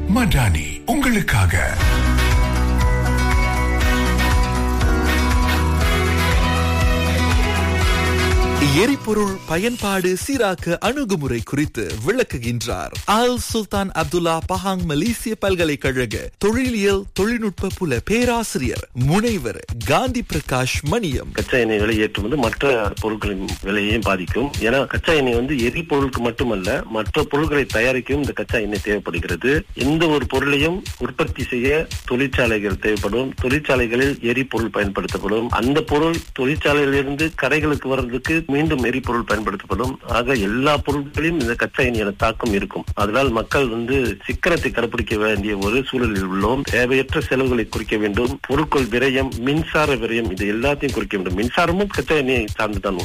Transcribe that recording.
மடானி உங்களுக்காக எரிபொருள் பயன்பாடு சீராக்க அணுகுமுறை குறித்து விளக்குகின்றார் ஆல் சுல்தான் அப்துல்லா பஹாங் மலேசிய பல்கலைக்கழக தொழிலியல் தொழில்நுட்ப புல பேராசிரியர் முனைவர் காந்தி பிரகாஷ் மணியம் கச்சா எண்ணெய் விலை ஏற்றுமதி மற்ற பொருட்களின் விலையையும் பாதிக்கும் ஏன்னா கச்சா எண்ணெய் வந்து எரிபொருளுக்கு மட்டுமல்ல மற்ற பொருட்களை தயாரிக்கவும் இந்த கச்சா எண்ணெய் தேவைப்படுகிறது எந்த ஒரு பொருளையும் உற்பத்தி செய்ய தொழிற்சாலைகள் தேவைப்படும் தொழிற்சாலைகளில் எரிபொருள் பயன்படுத்தப்படும் அந்த பொருள் தொழிற்சாலையிலிருந்து கடைகளுக்கு வர்றதுக்கு மீண்டும் எரிபொருள் பயன்படுத்தப்படும் ஆக எல்லா பொருட்களையும் இந்த கச்சா எண்ணெயோட தாக்கம் இருக்கும் அதனால் மக்கள் வந்து சிக்கனத்தை கடைபிடிக்க வேண்டிய ஒரு சூழலில் உள்ளோம் தேவையற்ற செலவுகளை குறைக்க வேண்டும் பொருட்கள் விரயம் மின்சார விரயம் இது எல்லாத்தையும் குறைக்க வேண்டும் மின்சாரமும் கச்சா எண்ணெயை சார்ந்துதான்